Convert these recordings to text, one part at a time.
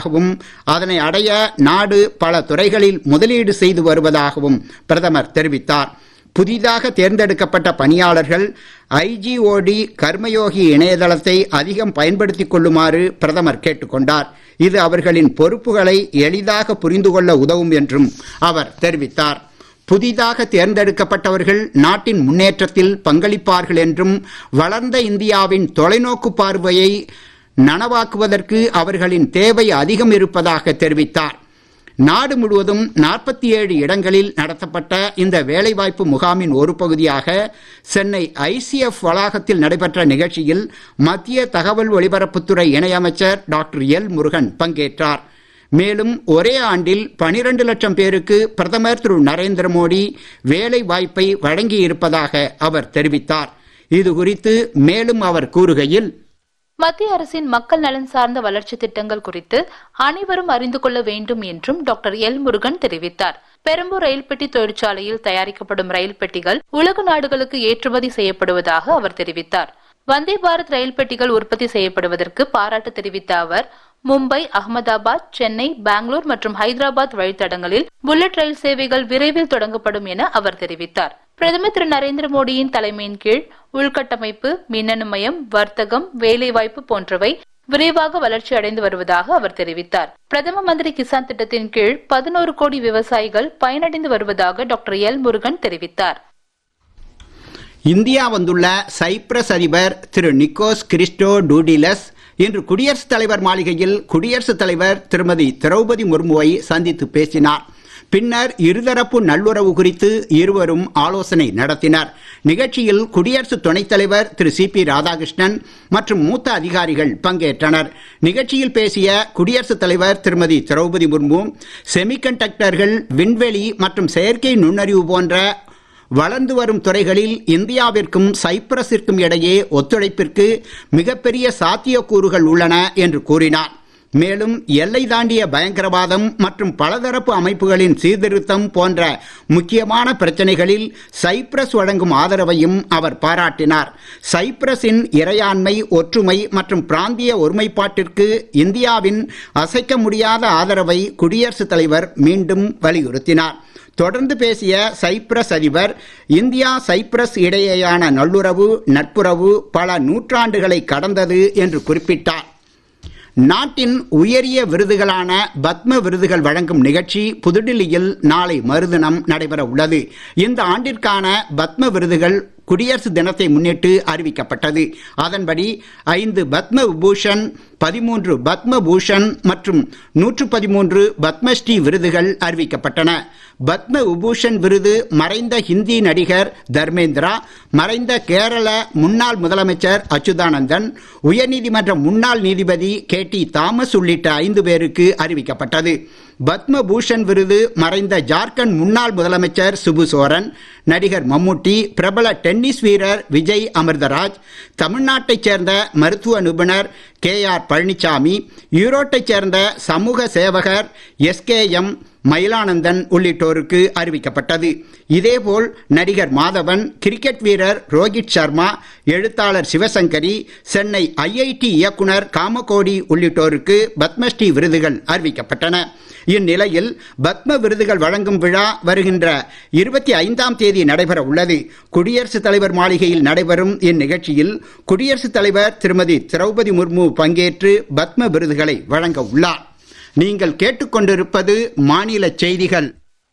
வருவதாகவும் அதனை அடைய நாடு பல துறைகளில் முதலீடு செய்து வருவதாகவும் பிரதமர் தெரிவித்தார் புதிதாக தேர்ந்தெடுக்கப்பட்ட பணியாளர்கள் ஐஜிஓடி கர்மயோகி இணையதளத்தை அதிகம் பயன்படுத்திக் கொள்ளுமாறு பிரதமர் கேட்டுக்கொண்டார் இது அவர்களின் பொறுப்புகளை எளிதாக புரிந்து கொள்ள உதவும் என்றும் அவர் தெரிவித்தார் புதிதாக தேர்ந்தெடுக்கப்பட்டவர்கள் நாட்டின் முன்னேற்றத்தில் பங்களிப்பார்கள் என்றும் வளர்ந்த இந்தியாவின் தொலைநோக்கு பார்வையை நனவாக்குவதற்கு அவர்களின் தேவை அதிகம் இருப்பதாக தெரிவித்தார் நாடு முழுவதும் நாற்பத்தி ஏழு இடங்களில் நடத்தப்பட்ட இந்த வேலைவாய்ப்பு முகாமின் ஒரு பகுதியாக சென்னை ஐசிஎஃப் வளாகத்தில் நடைபெற்ற நிகழ்ச்சியில் மத்திய தகவல் ஒலிபரப்புத்துறை இணையமைச்சர் டாக்டர் எல் முருகன் பங்கேற்றார் மேலும் ஒரே ஆண்டில் பனிரெண்டு லட்சம் பேருக்கு பிரதமர் திரு நரேந்திர மோடி வேலை வாய்ப்பை வழங்கியிருப்பதாக அவர் தெரிவித்தார் இது குறித்து மேலும் அவர் கூறுகையில் மத்திய அரசின் மக்கள் நலன் சார்ந்த வளர்ச்சி திட்டங்கள் குறித்து அனைவரும் அறிந்து கொள்ள வேண்டும் என்றும் டாக்டர் எல் முருகன் தெரிவித்தார் பெரம்பூர் ரயில் பெட்டி தொழிற்சாலையில் தயாரிக்கப்படும் ரயில் பெட்டிகள் உலக நாடுகளுக்கு ஏற்றுமதி செய்யப்படுவதாக அவர் தெரிவித்தார் வந்தே பாரத் ரயில் பெட்டிகள் உற்பத்தி செய்யப்படுவதற்கு பாராட்டு தெரிவித்த அவர் மும்பை அகமதாபாத் சென்னை பெங்களூர் மற்றும் ஹைதராபாத் வழித்தடங்களில் புல்லட் ரயில் சேவைகள் விரைவில் தொடங்கப்படும் என அவர் தெரிவித்தார் பிரதமர் திரு நரேந்திர மோடியின் தலைமையின் கீழ் உள்கட்டமைப்பு மின்னணு மயம் வர்த்தகம் வேலைவாய்ப்பு போன்றவை விரைவாக வளர்ச்சி அடைந்து வருவதாக அவர் தெரிவித்தார் பிரதம மந்திரி கிசான் திட்டத்தின் கீழ் பதினோரு கோடி விவசாயிகள் பயனடைந்து வருவதாக டாக்டர் எல் முருகன் தெரிவித்தார் இந்தியா வந்துள்ள சைப்ரஸ் அதிபர் திரு நிக்கோஸ் கிறிஸ்டோ டூடிலஸ் இன்று குடியரசுத் தலைவர் மாளிகையில் குடியரசுத் தலைவர் திருமதி திரௌபதி முர்முவை சந்தித்து பேசினார் பின்னர் இருதரப்பு நல்லுறவு குறித்து இருவரும் ஆலோசனை நடத்தினர் நிகழ்ச்சியில் குடியரசு துணைத் தலைவர் திரு சி பி ராதாகிருஷ்ணன் மற்றும் மூத்த அதிகாரிகள் பங்கேற்றனர் நிகழ்ச்சியில் பேசிய குடியரசுத் தலைவர் திருமதி திரௌபதி முர்மு செமிகண்டக்டர்கள் விண்வெளி மற்றும் செயற்கை நுண்ணறிவு போன்ற வளர்ந்து வரும் துறைகளில் இந்தியாவிற்கும் சைப்ரஸிற்கும் இடையே ஒத்துழைப்பிற்கு மிகப்பெரிய சாத்தியக்கூறுகள் உள்ளன என்று கூறினார் மேலும் எல்லை தாண்டிய பயங்கரவாதம் மற்றும் பலதரப்பு அமைப்புகளின் சீர்திருத்தம் போன்ற முக்கியமான பிரச்சனைகளில் சைப்ரஸ் வழங்கும் ஆதரவையும் அவர் பாராட்டினார் சைப்ரஸின் இறையாண்மை ஒற்றுமை மற்றும் பிராந்திய ஒருமைப்பாட்டிற்கு இந்தியாவின் அசைக்க முடியாத ஆதரவை குடியரசுத் தலைவர் மீண்டும் வலியுறுத்தினார் தொடர்ந்து பேசிய சைப்ரஸ் அதிபர் இந்தியா சைப்ரஸ் இடையேயான நல்லுறவு நட்புறவு பல நூற்றாண்டுகளை கடந்தது என்று குறிப்பிட்டார் நாட்டின் உயரிய விருதுகளான பத்ம விருதுகள் வழங்கும் நிகழ்ச்சி புதுடில்லியில் நாளை மறுதினம் நடைபெற உள்ளது இந்த ஆண்டிற்கான பத்ம விருதுகள் குடியரசு தினத்தை முன்னிட்டு அறிவிக்கப்பட்டது அதன்படி ஐந்து பத்ம விபூஷன் பதிமூன்று பத்ம பூஷன் மற்றும் நூற்று பதிமூன்று பத்மஸ்ரீ விருதுகள் அறிவிக்கப்பட்டன பத்ம விபூஷன் விருது மறைந்த ஹிந்தி நடிகர் தர்மேந்திரா மறைந்த கேரள முன்னாள் முதலமைச்சர் அச்சுதானந்தன் உயர்நீதிமன்ற முன்னாள் நீதிபதி கே டி தாமஸ் உள்ளிட்ட ஐந்து பேருக்கு அறிவிக்கப்பட்டது பத்ம பூஷன் விருது மறைந்த ஜார்க்கண்ட் முன்னாள் முதலமைச்சர் சுபு சோரன் நடிகர் மம்முட்டி பிரபல டென்னிஸ் வீரர் விஜய் அமிர்தராஜ் தமிழ்நாட்டைச் சேர்ந்த மருத்துவ நிபுணர் கே ஆர் பழனிசாமி ஈரோட்டைச் சேர்ந்த சமூக சேவகர் எஸ்கேஎம் மயிலானந்தன் உள்ளிட்டோருக்கு அறிவிக்கப்பட்டது இதேபோல் நடிகர் மாதவன் கிரிக்கெட் வீரர் ரோஹித் சர்மா எழுத்தாளர் சிவசங்கரி சென்னை ஐஐடி இயக்குனர் காமகோடி உள்ளிட்டோருக்கு பத்மஸ்ரீ விருதுகள் அறிவிக்கப்பட்டன இந்நிலையில் பத்ம விருதுகள் வழங்கும் விழா வருகின்ற இருபத்தி ஐந்தாம் தேதி நடைபெற உள்ளது குடியரசுத் தலைவர் மாளிகையில் நடைபெறும் இந்நிகழ்ச்சியில் குடியரசுத் தலைவர் திருமதி திரௌபதி முர்மு பங்கேற்று பத்ம விருதுகளை வழங்க உள்ளார் நீங்கள் கேட்டுக்கொண்டிருப்பது மாநில செய்திகள்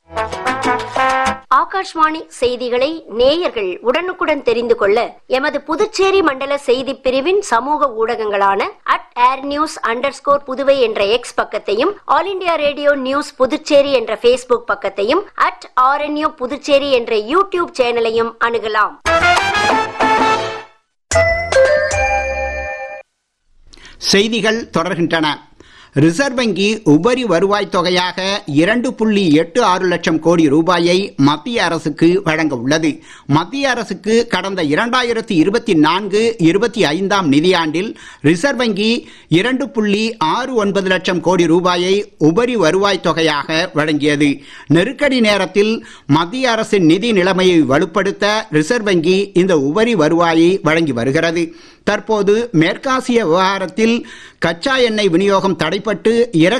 ஆகாஷ்வாணி செய்திகளை நேயர்கள் உடனுக்குடன் தெரிந்து கொள்ள எமது புதுச்சேரி மண்டல செய்தி பிரிவின் சமூக ஊடகங்களான at air news under Puduvai என்ற எக்ஸ் பக்கத்தையும் all India radio news Puducherry என்ற பேஸ்புக் பக்கத்தையும் அட் ஆர்என்யூ புதுச்சேரி என்ற யூடியூப் சேனலையும் அணுகலாம் செய்திகள் தொடர்கின்றன ரிசர்வ் வங்கி உபரி வருவாய் தொகையாக இரண்டு புள்ளி எட்டு ஆறு லட்சம் கோடி ரூபாயை மத்திய அரசுக்கு வழங்க உள்ளது மத்திய அரசுக்கு கடந்த இரண்டாயிரத்தி இருபத்தி நான்கு இருபத்தி ஐந்தாம் நிதியாண்டில் ரிசர்வ் வங்கி இரண்டு புள்ளி ஆறு ஒன்பது லட்சம் கோடி ரூபாயை உபரி வருவாய் தொகையாக வழங்கியது நெருக்கடி நேரத்தில் மத்திய அரசின் நிதி நிலைமையை வலுப்படுத்த ரிசர்வ் வங்கி இந்த உபரி வருவாயை வழங்கி வருகிறது தற்போது மேற்காசிய விவகாரத்தில் கச்சா எண்ணெய் விநியோகம் தடைப்பட்டு இறக்கு